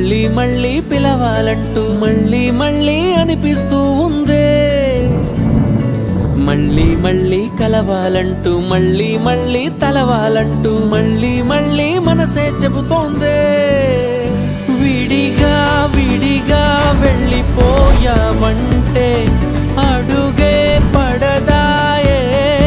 మళ్ళీ మళ్ళీ పిలవాలంటూ మళ్ళీ మళ్ళీ అనిపిస్తూ ఉందే మళ్ళీ మళ్ళీ కలవాలంటూ మళ్ళీ మళ్ళీ తలవాలంటూ మళ్ళీ మళ్ళీ మనసే చెబుతోందే విడిగా విడిగా వెళ్ళిపోయావంటే అడుగే పడదాయే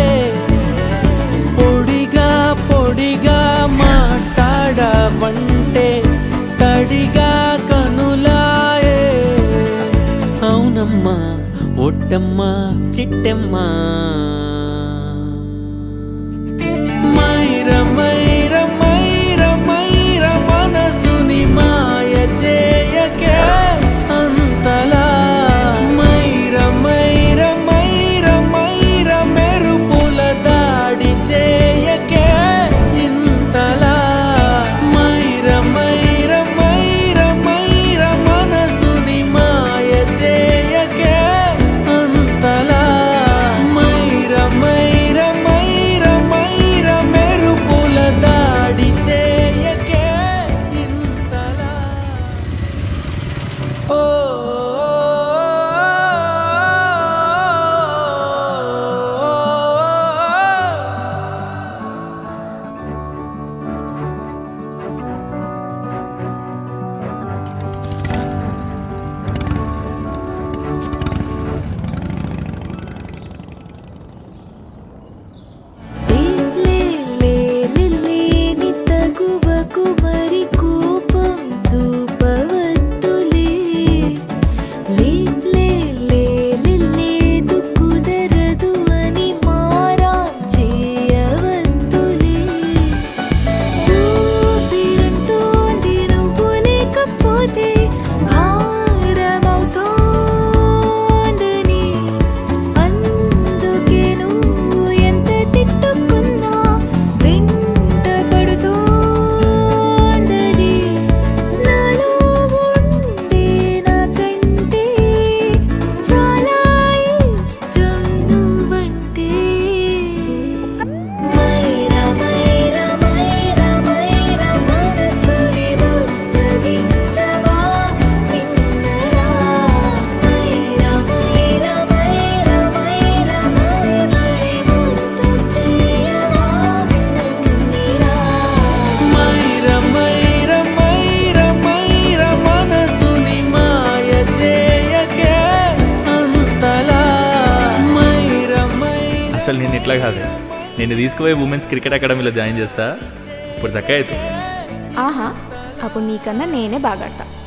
పొడిగా పొడిగా మాట్లాడవంటే తడిగా కనులాయే అవునమ్మా ఒట్టమ్మా చిట్టమ్మా మైర మైర మైర మైర మనసుని మాయ చేయకే అంతలా మైర మైర మైర మైర మెరుపుల దాడి చేయకే ఇంతలా మైర మైర మైర మైర మనసుని మాయ చేయకే అంతలా మైర మైర మైర మైర మెరుపుల దాడి చేయకే ఇంతలా ఓ లేని తగువకు మరి కోపం చూపవద్దులే లే లే లే లేదు కుదరదు అని మారా చేయవద్దులే ఊపిరంటోంది నువ్వు లేకపోతే భారమవుతోందని అందుకే నువ్వు ఎంత తిట్టుకున్నా వెంట పడుతోందని నాలో ఉండే నాకంటే చాలా ఇష్టం నువ్వంటే మైర మైర మైర మైర మనసుని ముచ్చగించవా విన్నరా మైర మైర మైర మైర మరి మరి ముద్దు చేయవా నన్నిరా మైర మైర మైర మైర మనసుని మాయ చేయకే అంతలా మైర మైర అసలు నేను ఇట్లా కాదు నేను తీసుకుపోయి ఉమెన్స్ క్రికెట్ అకాడమీలో జాయిన్ చేస్తా ఇప్పుడు చక్కగా అవుతుంది ఆహా అప్పుడు నీకన్నా నేనే బాగాడతా